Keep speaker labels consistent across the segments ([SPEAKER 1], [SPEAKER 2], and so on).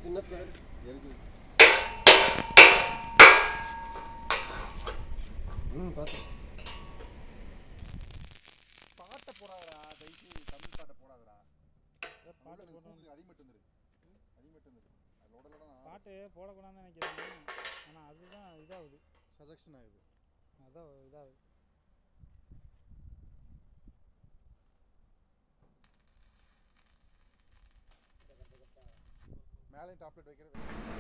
[SPEAKER 1] சின்ன பிளேயர் இருக்கு ம் பார்த்தேன்
[SPEAKER 2] பாட்டை போடாதடா தயவுசெய்து தமிழ் பாட்டை போடாதடா
[SPEAKER 3] பாட்டு
[SPEAKER 2] பாட்டு
[SPEAKER 3] போடணும்
[SPEAKER 2] கூப்பிட்டு அதிகமாட்டு வந்துரு அதிகமாட்டு வந்துரு அதோட இல்லைனா
[SPEAKER 3] பாட்டு போடக்கூடாதுன்னு நினைக்கிறேன் ஆனால் அதுதான் இதாகுது
[SPEAKER 2] சஜஷன் ஆகுது
[SPEAKER 3] அதான் இதாகுது
[SPEAKER 2] மேலேயும் டாப்லெட் வைக்கிற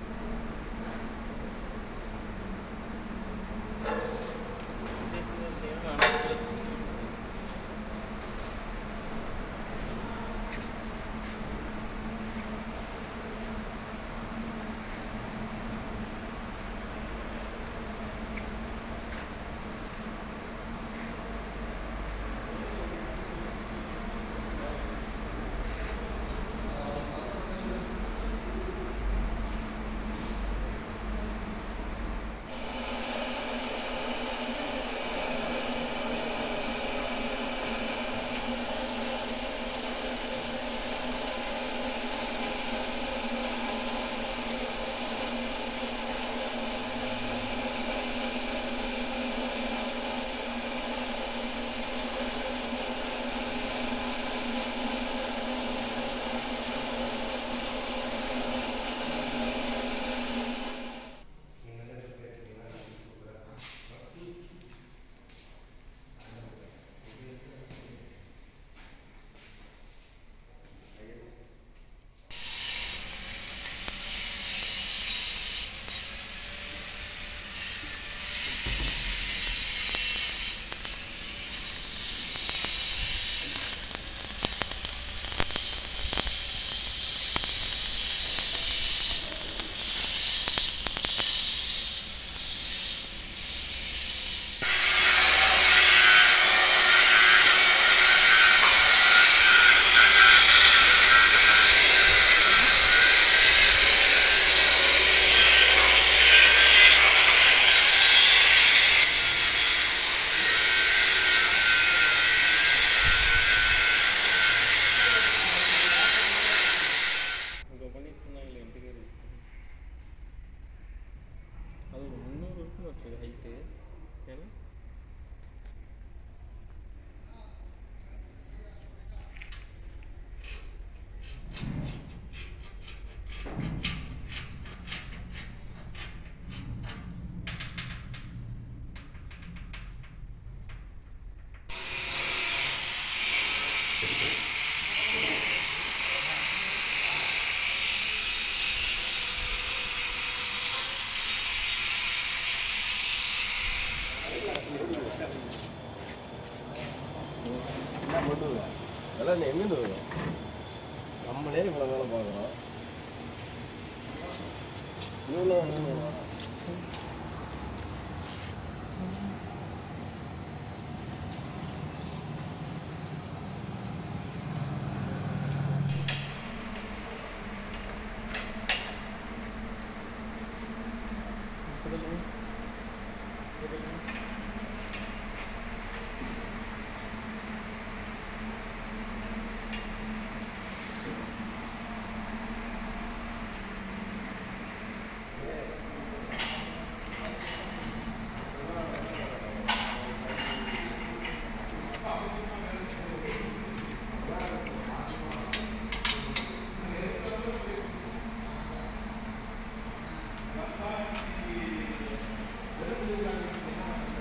[SPEAKER 4] இங்கே பண்ணிட்டு இருந்தாங்களே இன்டீரியர் அது ஒரு முந்நூறு இருக்குன்னு வச்சுருக்க ஹைட்டு ஏன்னா
[SPEAKER 1] என்ன பண்ணுவ அதெல்லாம் நீ எங்கேருந்து வரும் நம்மளே இவ்வளோ வேலை பார்க்குறோம் இவ்வளோ
[SPEAKER 2] ஆ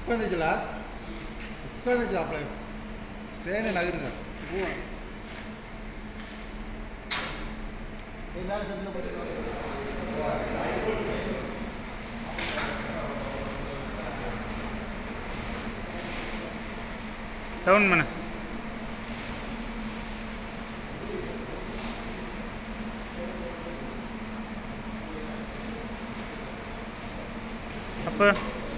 [SPEAKER 2] உட்காந்துச்சுல உட்காந்துச்சு அப்பள ட்ரெயினை நகருங்க
[SPEAKER 3] டவுன் பண்ணு அப்போ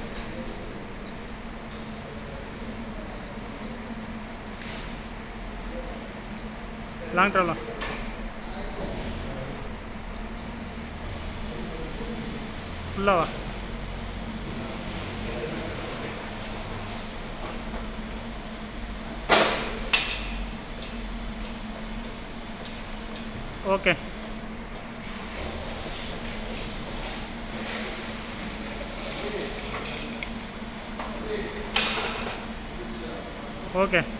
[SPEAKER 3] லாங் ட்ராவலாம் ஃபுல்லாவா ஓகே ஓகே